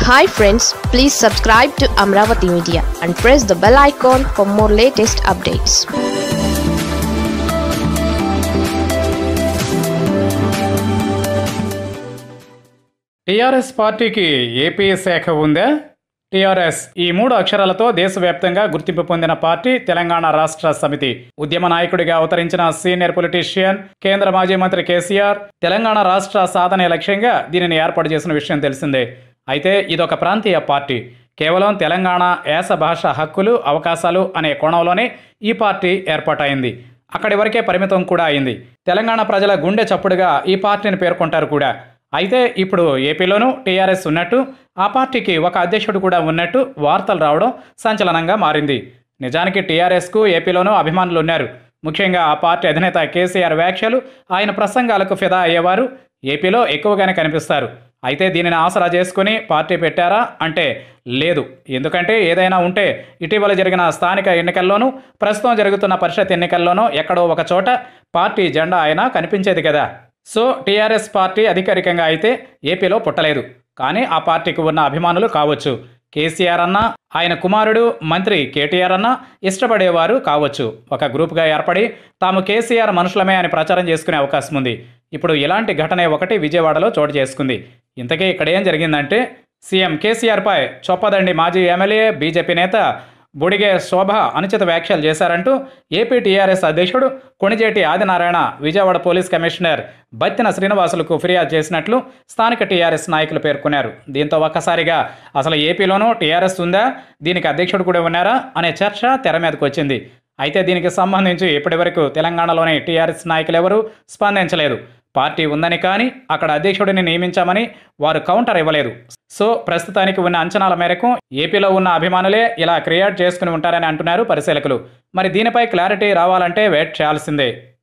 hi friends please subscribe to Amaravati media and press the bell icon for more latest updates TRS పార్టీకి AP శాఖ ఉందా TRS ఈ మూడు అక్షరాలతో దేశవ్యాప్తంగా గుర్తింపు పొందిన పార్టీ తెలంగాణ రాష్ట్ర సమితి ఉద్యమ నాయకుడిగా అవతరించిన సీనియర్ పొలిటీషియన్ కేంద్ర మాజీ మంత్రి కేసీఆర్ తెలంగాణ రాష్ట్ర సాధనే లక్ష్యంగా దీనిని ఏర్పాటు చేసిన విషయం తెలిసిందే అయితే ఇదొక ప్రాంతీయ పార్టీ కేవలం తెలంగాణ యాస భాష హక్కులు అవకాశాలు అనే కోణంలోనే ఈ పార్టీ ఏర్పాటైంది అక్కడి వరకే పరిమితం కూడా అయింది తెలంగాణ ప్రజల గుండె చప్పుడుగా ఈ పార్టీని పేర్కొంటారు కూడా అయితే ఇప్పుడు ఏపీలోనూ టీఆర్ఎస్ ఉన్నట్టు ఆ పార్టీకి ఒక అధ్యక్షుడు కూడా ఉన్నట్టు వార్తలు రావడం సంచలనంగా మారింది నిజానికి టీఆర్ఎస్కు ఏపీలోనూ అభిమానులు ఉన్నారు ముఖ్యంగా ఆ పార్టీ అధినేత కేసీఆర్ వ్యాఖ్యలు ఆయన ప్రసంగాలకు ఫిదా అయ్యేవారు ఏపీలో ఎక్కువగానే కనిపిస్తారు అయితే దీనిని ఆసరా చేసుకుని పార్టీ పెట్టారా అంటే లేదు ఎందుకంటే ఏదైనా ఉంటే ఇటీవల జరిగిన స్థానిక ఎన్నికల్లోనూ ప్రస్తుతం జరుగుతున్న పరిషత్ ఎన్నికల్లోనూ ఎక్కడో ఒక చోట పార్టీ జెండా అయినా కనిపించేది కదా సో టీఆర్ఎస్ పార్టీ అధికారికంగా అయితే ఏపీలో పుట్టలేదు కానీ ఆ పార్టీకి ఉన్న అభిమానులు కావచ్చు కేసీఆర్ అన్న ఆయన కుమారుడు మంత్రి కేటీఆర్ అన్న ఇష్టపడేవారు కావచ్చు ఒక గ్రూప్గా ఏర్పడి తాము కేసీఆర్ మనుషులమే అని ప్రచారం చేసుకునే అవకాశం ఉంది ఇప్పుడు ఇలాంటి ఘటనే ఒకటి విజయవాడలో చోటు చేసుకుంది ఇంతకీ ఇక్కడ ఏం జరిగిందంటే సీఎం కేసీఆర్పై చొప్పదండి మాజీ ఎమ్మెల్యే బీజేపీ నేత బుడిగే శోభ అనుచిత వ్యాఖ్యలు చేశారంటూ ఏపీ టీఆర్ఎస్ అధ్యక్షుడు కొణిజేటి ఆదినారాయణ విజయవాడ పోలీస్ కమిషనర్ బత్తిన శ్రీనివాసులకు ఫిర్యాదు చేసినట్లు స్థానిక టీఆర్ఎస్ నాయకులు పేర్కొన్నారు దీంతో ఒక్కసారిగా అసలు ఏపీలోనూ టీఆర్ఎస్ ఉందా దీనికి అధ్యక్షుడు కూడా ఉన్నారా అనే చర్చ తెర మీదకు వచ్చింది అయితే దీనికి సంబంధించి ఇప్పటివరకు తెలంగాణలోని టీఆర్ఎస్ నాయకులు ఎవరూ స్పందించలేదు పార్టీ ఉందని కానీ అక్కడ అధ్యక్షుడిని నియమించామని వారు కౌంటర్ ఇవ్వలేదు సో ప్రస్తుతానికి ఉన్న అంచనాల మేరకు ఏపీలో ఉన్న అభిమానులే ఇలా క్రియేట్ చేసుకుని ఉంటారని అంటున్నారు పరిశీలకులు మరి దీనిపై క్లారిటీ రావాలంటే వెయిట్ చేయాల్సిందే